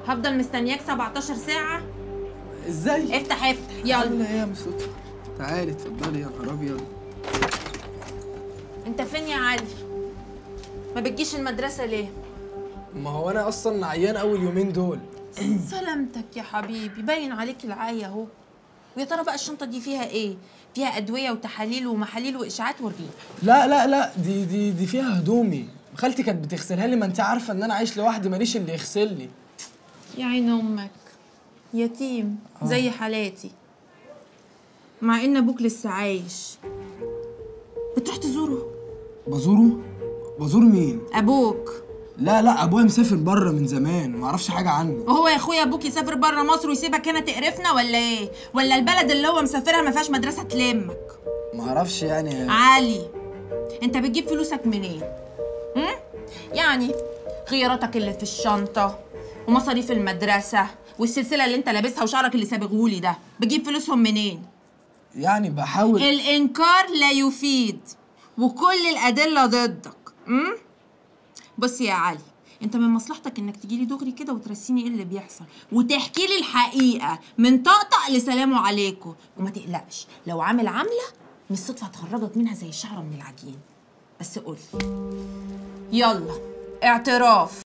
هفضل مستنياك 17 ساعة ازاي افتح افتح يلا عامله ايه يا مس لطفي تعالي اتفضلي يا نهار ابيض انت فين يا علي ما بتجيش المدرسة ليه ما هو انا اصلا عيان اول يومين دول سلامتك يا حبيبي باين عليك العاية اهو ويا ترى بقى الشنطة دي فيها ايه فيها أدوية وتحاليل ومحاليل وإشاعات وريني لا لا لا دي دي دي فيها هدومي خالتي كانت بتغسلها لي ما انت عارفه ان انا عايش لوحدي ماليش اللي يغسل لي يا عين امك يتيم زي حالاتي مع ان ابوك لسه عايش بتروح تزوره بزوره بزور مين ابوك لا لا ابويا مسافر بره من زمان ما اعرفش حاجه عنه وهو يا اخويا ابوك يسافر بره مصر ويسيبك هنا تقرفنا ولا ايه ولا البلد اللي هو مسافرها ما فيهاش مدرسه تلمك ما اعرفش يعني علي انت بتجيب فلوسك منين هم؟ يعني غياراتك اللي في الشنطه ومصاريف المدرسه والسلسله اللي انت لابسها وشعرك اللي سابغهولي ده بتجيب فلوسهم منين يعني بحاول الإنكار لا يفيد وكل الأدلة ضدك أم؟ بص يا علي انت من مصلحتك انك تجيلي دغري كده وترسيني ايه اللي بيحصل وتحكي لي الحقيقه من طقطق لسلام عليكم وما تقلقش لو عامل عامله مش صدفه هتخرجك منها زي الشعره من العجين بس قولي يلا اعتراف